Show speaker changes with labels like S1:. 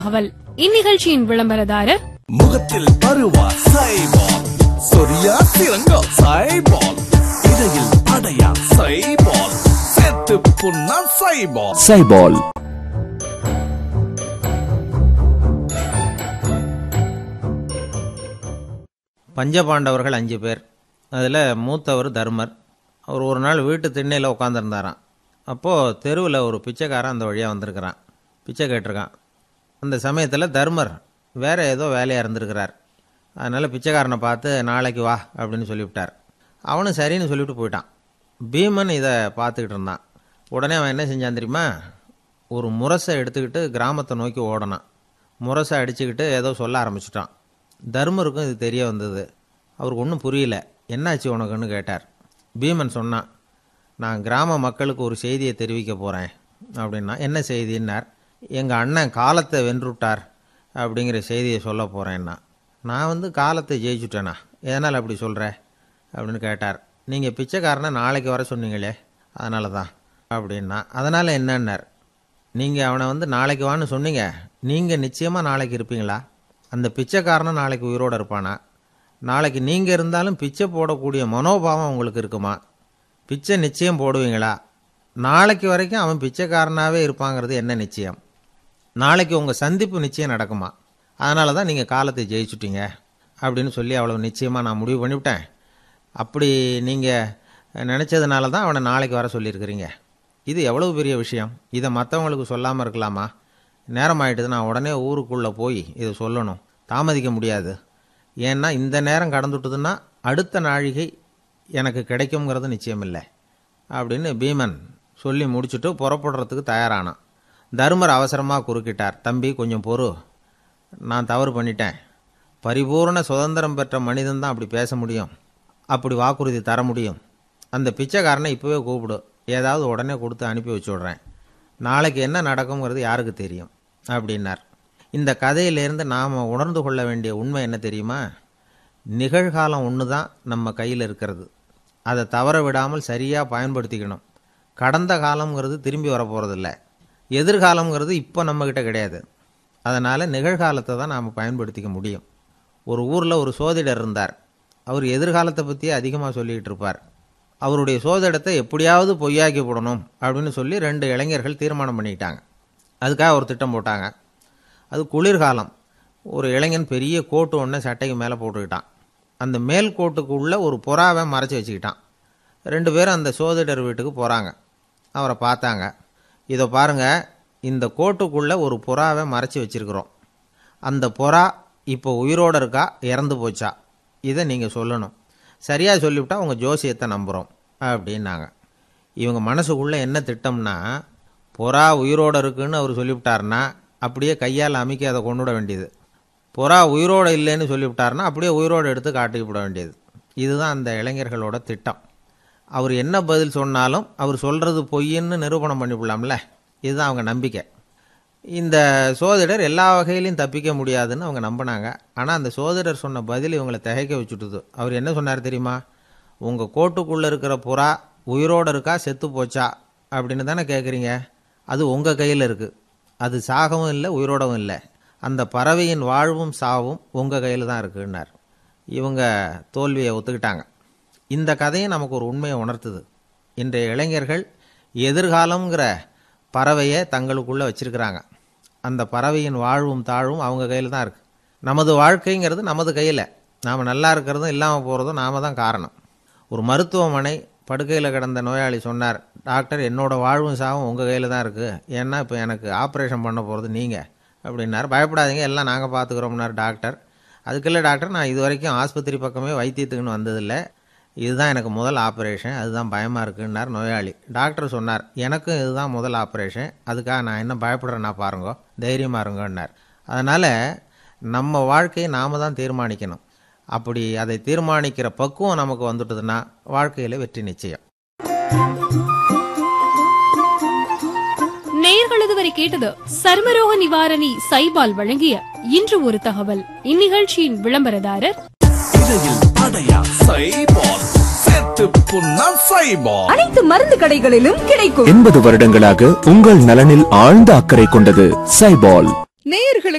S1: அவல் இந்நிகழ்ச்சியின் விளம்பரதாரர்
S2: முகத்தில் பருவா சைபால் சொரியா சிறங்கா சைபால் இடையில் அடையா சைபால் செத்து புண்ணா சைபால்
S3: சைபால்
S4: பஞ்சபாண்டவர்கள் அஞ்சு பேர் அதில் மூத்தவர் தர்மர் அவர் ஒரு நாள் வீட்டு திண்ணையில் உட்காந்துருந்தாராம் அப்போது தெருவில் ஒரு பிச்சைக்காரன் அந்த வழியாக வந்திருக்கிறான் பிச்சை கேட்டிருக்கான் அந்த சமயத்தில் தர்மர் வேறு ஏதோ வேலையாக இருந்திருக்கிறார் அதனால் பிச்சைக்காரனை பார்த்து நாளைக்கு வா அப்படின்னு சொல்லிவிட்டார் அவனும் சரின்னு சொல்லிவிட்டு போயிட்டான் பீமன் இதை பார்த்துக்கிட்டு இருந்தான் உடனே அவன் என்ன செஞ்சான் தெரியுமா ஒரு முரசை எடுத்துக்கிட்டு கிராமத்தை நோக்கி ஓடனான் முரசை அடிச்சுக்கிட்டு ஏதோ சொல்ல ஆரம்பிச்சிட்டான் தர்மருக்கும் இது தெரிய வந்தது அவருக்கு ஒன்றும் புரியல என்னாச்சு உனக்குன்னு கேட்டார் பீமன் சொன்னான் நான் கிராம மக்களுக்கு ஒரு செய்தியை தெரிவிக்க போகிறேன் அப்படின்னா என்ன செய்தின்னார் எங்கள் அண்ணன் காலத்தை வென்றுட்டார் அப்படிங்கிற செய்தியை சொல்ல போகிறேன்னா நான் வந்து காலத்தை ஜெயிச்சுட்டேனா எதனால் அப்படி சொல்கிற அப்படின்னு கேட்டார் நீங்கள் பிச்சைக்காரனை நாளைக்கு வர சொன்னீங்களே அதனால தான் அப்படின்னா அதனால் என்னன்னார் நீங்கள் அவனை வந்து நாளைக்கு வான்னு சொன்னீங்க நீங்கள் நிச்சயமாக நாளைக்கு இருப்பீங்களா அந்த பிச்சைக்காரனும் நாளைக்கு உயிரோடு இருப்பானா நாளைக்கு நீங்கள் இருந்தாலும் பிச்சை போடக்கூடிய மனோபாவம் உங்களுக்கு இருக்குமா பிச்சை நிச்சயம் போடுவீங்களா நாளைக்கு வரைக்கும் அவன் பிச்சைக்காரனாகவே இருப்பாங்கிறது என்ன நிச்சயம் நாளைக்கு உங்கள் சந்திப்பு நிச்சயம் நடக்குமா அதனால தான் நீங்கள் காலத்தை ஜெயிச்சுட்டீங்க அப்படின்னு சொல்லி அவ்வளோ நிச்சயமாக நான் முடிவு பண்ணிவிட்டேன் அப்படி நீங்கள் நினச்சதுனால தான் அவனை நாளைக்கு வர சொல்லியிருக்கிறீங்க இது எவ்வளவு பெரிய விஷயம் இதை மற்றவங்களுக்கு சொல்லாமல் இருக்கலாமா நேரம் ஆயிட்டுது நான் உடனே ஊருக்குள்ளே போய் இதை சொல்லணும் தாமதிக்க முடியாது ஏன்னா இந்த நேரம் கடந்துட்டுதுன்னா அடுத்த நாழிகை எனக்கு கிடைக்குங்கிறது நிச்சயம் இல்லை அப்படின்னு பீமன் சொல்லி முடிச்சுட்டு புறப்படுறதுக்கு தயாரானான் தருமர் அவசரமாக குறுக்கிட்டார் தம்பி கொஞ்சம் பொறு நான் தவறு பண்ணிட்டேன் பரிபூர்ண சுதந்திரம் பெற்ற மனிதன் தான் அப்படி பேச முடியும் அப்படி வாக்குறுதி தர முடியும் அந்த பிச்சைக்காரனை இப்போவே கூப்பிடு ஏதாவது உடனே கொடுத்து அனுப்பி வச்சு விட்றேன் நாளைக்கு என்ன நடக்குங்கிறது யாருக்கு தெரியும் அப்படின்னார் இந்த கதையிலேருந்து நாம் உணர்ந்து கொள்ள வேண்டிய உண்மை என்ன தெரியுமா நிகழ்காலம் ஒன்று தான் நம்ம கையில் இருக்கிறது அதை தவற விடாமல் சரியாக பயன்படுத்திக்கணும் கடந்த காலம்ங்கிறது திரும்பி வர போகிறதில்ல எதிர்காலம்ங்கிறது இப்போ நம்மக்கிட்ட கிடையாது அதனால் நிகழ்காலத்தை தான் நாம் பயன்படுத்திக்க முடியும் ஒரு ஊரில் ஒரு சோதிடர் இருந்தார் அவர் எதிர்காலத்தை பற்றியே அதிகமாக சொல்லிக்கிட்டு இருப்பார் அவருடைய சோதிடத்தை எப்படியாவது பொய்யாக்கி போடணும் அப்படின்னு சொல்லி ரெண்டு இளைஞர்கள் தீர்மானம் பண்ணிக்கிட்டாங்க அதுக்காக ஒரு திட்டம் போட்டாங்க அது குளிர்காலம் ஒரு இளைஞன் பெரிய கோட்டு ஒன்றை சட்டைக்கு மேலே போட்டுக்கிட்டான் அந்த மேல் கோட்டுக்குள்ளே ஒரு புறாவை மறைச்சி வச்சுக்கிட்டான் ரெண்டு பேரும் அந்த சோதிடர் வீட்டுக்கு போகிறாங்க அவரை பார்த்தாங்க இதை பாருங்கள் இந்த கோட்டுக்குள்ளே ஒரு புறாவை மறைச்சி வச்சுருக்குறோம் அந்த புறா இப்போ உயிரோடு இருக்கா இறந்து போச்சா இதை நீங்கள் சொல்லணும் சரியாக சொல்லிவிட்டா உங்கள் ஜோசியத்தை நம்புகிறோம் அப்படின்னாங்க இவங்க மனசுக்குள்ளே என்ன திட்டம்னா புறா உயிரோடு இருக்குன்னு அவர் சொல்லிவிட்டாருன்னா அப்படியே கையால் அமைக்க அதை கொண்டு விட வேண்டியது புறா உயிரோடு இல்லைன்னு சொல்லிவிட்டாருன்னா அப்படியே உயிரோடு எடுத்து காட்டிக்கு விட வேண்டியது இதுதான் அந்த இளைஞர்களோட திட்டம் அவர் என்ன பதில் சொன்னாலும் அவர் சொல்கிறது பொய்ன்னு நிரூபணம் பண்ணிவிடலாம்ல இதுதான் அவங்க நம்பிக்கை இந்த சோதிடர் எல்லா வகையிலையும் தப்பிக்க முடியாதுன்னு அவங்க நம்பினாங்க ஆனால் அந்த சோதிடர் சொன்ன பதில் இவங்களை திகைக்க வச்சுட்டுது அவர் என்ன சொன்னார் தெரியுமா உங்கள் கோட்டுக்குள்ளே இருக்கிற புறா உயிரோடு இருக்கா செத்து போச்சா அப்படின்னு தானே கேட்குறீங்க அது உங்கள் கையில் இருக்குது அது சாகவும் இல்லை உயிரோடவும் இல்லை அந்த பறவையின் வாழ்வும் சாவும் உங்கள் கையில் தான் இருக்குன்னார் இவங்க தோல்வியை ஒத்துக்கிட்டாங்க இந்த கதையும் நமக்கு ஒரு உண்மையை உணர்த்துது இன்றைய இளைஞர்கள் எதிர்காலங்கிற பறவையை தங்களுக்குள்ளே வச்சிருக்கிறாங்க அந்த பறவையின் வாழ்வும் தாழ்வும் அவங்க கையில் தான் இருக்குது நமது வாழ்க்கைங்கிறது நமது கையில் நாம் நல்லா இருக்கிறதும் இல்லாமல் போகிறதும் நாம தான் காரணம் ஒரு மருத்துவமனை படுக்கையில் கிடந்த நோயாளி சொன்னார் டாக்டர் என்னோட வாழ்வும் சாவும் உங்கள் கையில் தான் இருக்குது ஏன்னா இப்போ எனக்கு ஆப்ரேஷன் பண்ண போகிறது நீங்கள் அப்படின்னார் பயப்படாதீங்க எல்லாம் நாங்கள் பார்த்துக்குறோம்னார் டாக்டர் அதுக்கில்ல டாக்டர் நான் இது வரைக்கும் ஆஸ்பத்திரி பக்கமே வைத்தியத்துக்குன்னு வந்ததில்லை இதுதான் எனக்கு முதல் ஆப்ரேஷன் அதுதான் பயமாக இருக்குன்னார் நோயாளி டாக்டர் சொன்னார் எனக்கும் இதுதான் முதல் ஆப்ரேஷன் அதுக்காக நான் என்ன பயப்படுறேன்னா பாருங்க தைரியமாக இருங்கன்னார் அதனால் நம்ம வாழ்க்கையை நாம் தான் தீர்மானிக்கணும் அப்படி அதை தீர்மானிக்கிற பக்குவம் நமக்கு வந்துட்டதுன்னா வாழ்க்கையில் வெற்றி நிச்சயம்
S1: நேயர்கள் இதுவரை கேட்டது சர்மரோக நிவாரணி சைபால் வழங்கிய இன்று ஒரு தகவல் இந்நிகழ்ச்சியின் விளம்பரதாரர்
S2: இடையில் அடையா சைபால் செத்து புண்ணா சைபால்
S5: அனைத்து மருந்து கடைகளிலும் கிடைக்கும்
S3: எண்பது வருடங்களாக உங்கள் நலனில் ஆழ்ந்த அக்கறை கொண்டது சைபால் நேயர்களுக்கு